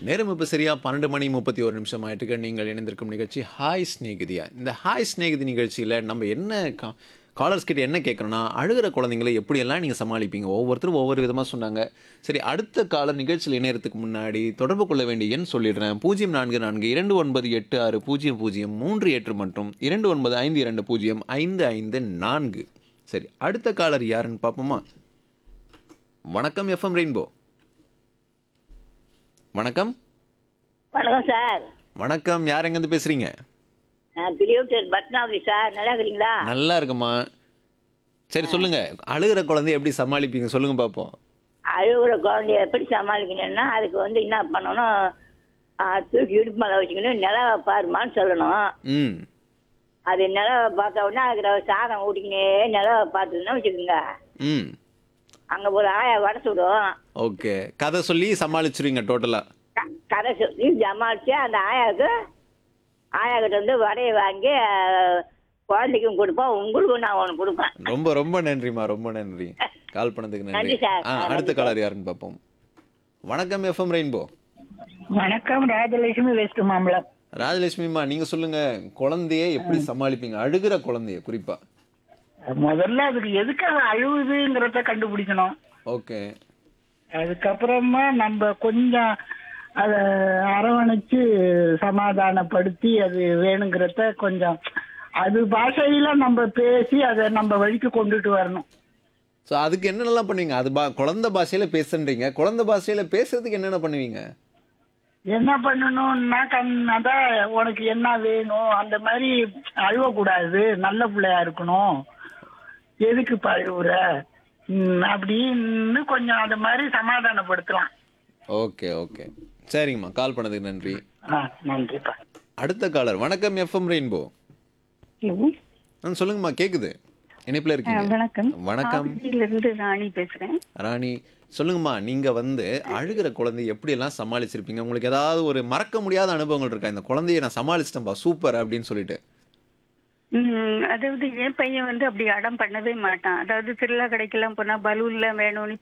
நேரம் இப்போ சரியா பன்னெண்டு மணி முப்பத்தி ஒரு நிமிஷம் ஆயிட்டுக்கு நீங்கள் இணைந்திருக்கும் நிகழ்ச்சி ஹாய் ஸ்நேகிதியா இந்த ஹாய் ஸ்நேகிதி நிகழ்ச்சியில் நம்ம என்ன கா காலர்ஸ் கிட்ட என்ன கேட்குறோன்னா அழுகிற குழந்தைங்களை எப்படியெல்லாம் நீங்கள் சமாளிப்பீங்க ஒவ்வொருத்தரும் ஒவ்வொரு விதமாக சொன்னாங்க சரி அடுத்த காலர் நிகழ்ச்சியில் இணையறதுக்கு முன்னாடி தொடர்பு கொள்ள வேண்டிய எண் சொல்லிடுறேன் பூஜ்ஜியம் நான்கு நான்கு இரண்டு ஒன்பது எட்டு ஆறு பூஜ்ஜியம் பூஜ்ஜியம் மூன்று எட்டு மற்றும் இரண்டு ஒன்பது ஐந்து இரண்டு பூஜ்ஜியம் ஐந்து ஐந்து நான்கு சரி அடுத்த காலர் யாருன்னு பார்ப்போமா வணக்கம் எஃப்எம் ரெயின்போ வணக்கம் வணக்கம் சார் வணக்கம் யார் எங்கேருந்து பேசுறீங்க நான் பிரியோட்டர் பத்மாவதி சார் நல்லா இருக்கிறீங்களா நல்லா இருக்குமா சரி சொல்லுங்க அழுகிற குழந்தைய எப்படி சமாளிப்பீங்க சொல்லுங்க பார்ப்போம் அழுகுற குழந்தைய எப்படி சமாளிக்கணும்னா அதுக்கு வந்து என்ன பண்ணணும் ஆ, தூக்கி இடுப்பு மேலே வச்சுக்கணும் நிலவை பாருமான்னு சொல்லணும் ம் அது நிலவை பார்த்த உடனே அதுக்கு சாதம் ஊட்டிக்கினே நிலவை பார்த்துதுன்னா வச்சுக்கோங்க ம் அங்கே ஒரு ஆயா வடை சுடும் ஓகே கதை சொல்லி சமாளிச்சிருவீங்க டோட்டலாக க- கதை சொல்லி ஜமாளிச்சு அந்த ஆயாவுக்கு ஆயா கிட்ட வந்து வடையை வாங்கி ஆ, குழந்தைக்கும் கொடுப்போம் உங்களுக்கும் நான் ஒன்று கொடுப்பேன் ரொம்ப ரொம்ப நன்றிம்மா ரொம்ப நன்றி கால் பண்ணதுக்கு நன்றி நன்றி சார். ஆ ஆ, அடுத்த நன்றி காலர் யாருன்னு பார்ப்போம் வணக்கம் எஃப்எம் ரெயின்போ வணக்கம் ராஜலட்சுமி வெஸ்ட் மாம்பலம் ராஜலட்சுமிம்மா நீங்க சொல்லுங்க குழந்தைய எப்படி சமாளிப்பீங்க அழுகிற குழந்தைய குறிப்பா முதல்ல அதுக்கு எதுக்காக அழுவுதுங்கிறத கண்டுபிடிக்கணும் ஓகே அதுக்கப்புறமா நம்ம கொஞ்சம் அதை அரவணைச்சு சமாதானப்படுத்தி அது வேணுங்கிறத கொஞ்சம் அது பாஷையில நம்ம பேசி அதை நம்ம வழிக்கு கொண்டுட்டு வரணும் ஸோ அதுக்கு என்னென்னலாம் பண்ணுவீங்க அது பா குழந்தை பாஷையில பேசுன்றீங்க குழந்தை பாஷையில பேசுறதுக்கு என்னென்ன பண்ணுவீங்க என்ன பண்ணணும்னா கண் அதான் உனக்கு என்ன வேணும் அந்த மாதிரி அழுவக்கூடாது நல்ல பிள்ளையா இருக்கணும் எதுக்கு இப்ப அழுவுற ம், அப்படின்னு கொஞ்சம் அந்த மாதிரி சமாதானப்படுத்தலாம் ஓகே ஓகே சரிங்கம்மா கால் பண்ணதுக்கு நன்றி ஆ நன்றிப்பா அடுத்த காலர் வணக்கம் எஃப்எம் ரெயின்போ ஆ சொல்லுங்கம்மா கேக்குது இணைப்புல இருக்கீங்க வணக்கம் வணக்கம் இருந்து ராணி பேசுறேன் ராணி சொல்லுங்கம்மா நீங்க வந்து அழுகிற குழந்தைய எப்படி எல்லாம் சமாளிச்சிருப்பீங்க உங்களுக்கு ஏதாவது ஒரு மறக்க முடியாத அனுபவங்கள் இருக்கா இந்த குழந்தைய நான் சமாளிச்சிட்டேன்பா சூப்பர் அப்படின்னு சொல்லிட்டு உம், அதாவது என் பையன் வந்து அப்படி அடம் பண்ணவே மாட்டான் அதாவது திருவிழா கடைக்கெல்லாம் போனா பலூன்லாம் வேணும்னு